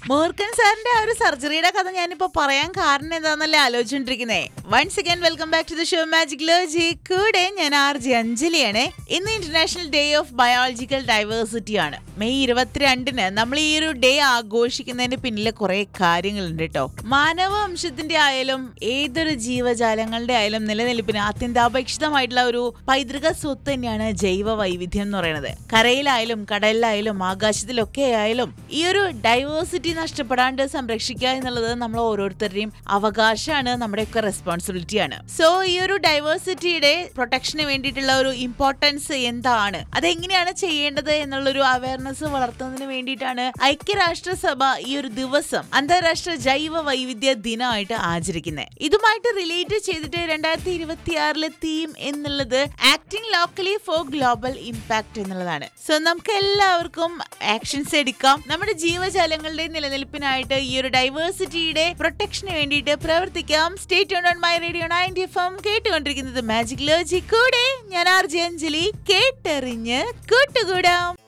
മൂർഖൻ സാറിന്റെ ആ ഒരു സർജറിയുടെ കഥ ഞാനിപ്പോ പറയാൻ കാരണം എന്താണെന്നല്ലേ ആലോചിച്ചോണ്ടിരിക്കുന്നേ once again welcome back to the show magic ലോജി കൂടെ ഞാൻ ആർ ജി അഞ്ജലിയാണ് ഇന്ന് international day of biological diversity ആണ് മെയ് ഇരുപത്തിരണ്ടിന് നമ്മൾ ഈ ഒരു ഡേ ആഘോഷിക്കുന്നതിന് പിന്നിലെ കുറെ കാര്യങ്ങളുണ്ട് കേട്ടോ മാനവ വംശത്തിന്റെ ആയാലും ഏതൊരു ജീവജാലങ്ങളുടെ ആയാലും നിലനിൽപ്പിന് അത്യന്താപേക്ഷിതമായിട്ടുള്ള ഒരു പൈതൃക സ്വത്ത് തന്നെയാണ് ജൈവ വൈവിധ്യം എന്ന് പറയുന്നത് കരയിലായാലും കടലിലായാലും ആകാശത്തിലൊക്കെ ആയാലും ഈ ഒരു ഡൈവേഴ്സിറ്റി നഷ്ടപ്പെടാണ്ട് സംരക്ഷിക്കുക എന്നുള്ളത് നമ്മൾ ഓരോരുത്തരുടെയും അവകാശമാണ് നമ്മുടെയൊക്കെ റെസ്പോൺസിബിലിറ്റിയാണ് സോ ഈ ഒരു ഡൈവേഴ്സിറ്റിയുടെ പ്രൊട്ടക്ഷന് വേണ്ടിയിട്ടുള്ള ഒരു ഇമ്പോർട്ടൻസ് എന്താണ് അതെങ്ങനെയാണ് ചെയ്യേണ്ടത് എന്നുള്ളൊരു അവയർനെസ് വളർത്തുന്നതിന് വേണ്ടിയിട്ടാണ് ഐക്യരാഷ്ട്രസഭ ഈ ഒരു ദിവസം അന്താരാഷ്ട്ര ജൈവ വൈവിധ്യ ദിനമായിട്ട് ആചരിക്കുന്നത് ഇതുമായിട്ട് റിലേറ്റ് ചെയ്തിട്ട് രണ്ടായിരത്തി ഇരുപത്തി ആറിലെ തീം എന്നുള്ളത് acting locally for global impact എന്നുള്ളതാണ് സോ നമുക്ക് എല്ലാവർക്കും ആക്ഷൻസ് എടുക്കാം നമ്മുടെ ജീവജാലങ്ങളുടെ നിലനിൽപ്പിനായിട്ട് ഈ ഒരു ഡൈവേഴ്സിറ്റിയുടെ പ്രൊട്ടക്ഷന് വേണ്ടിയിട്ട് പ്രവർത്തിക്കാം സ്റ്റേറ്റ് ഓൺ my radio ninety F M കേട്ടുകൊണ്ടിരിക്കുന്നത് മാജിക് ലോജി കൂടെ ഞാൻ ആർ ജെ അഞ്ജലി കേട്ടെറിഞ്ഞ് കൂട്ടുകൂടാം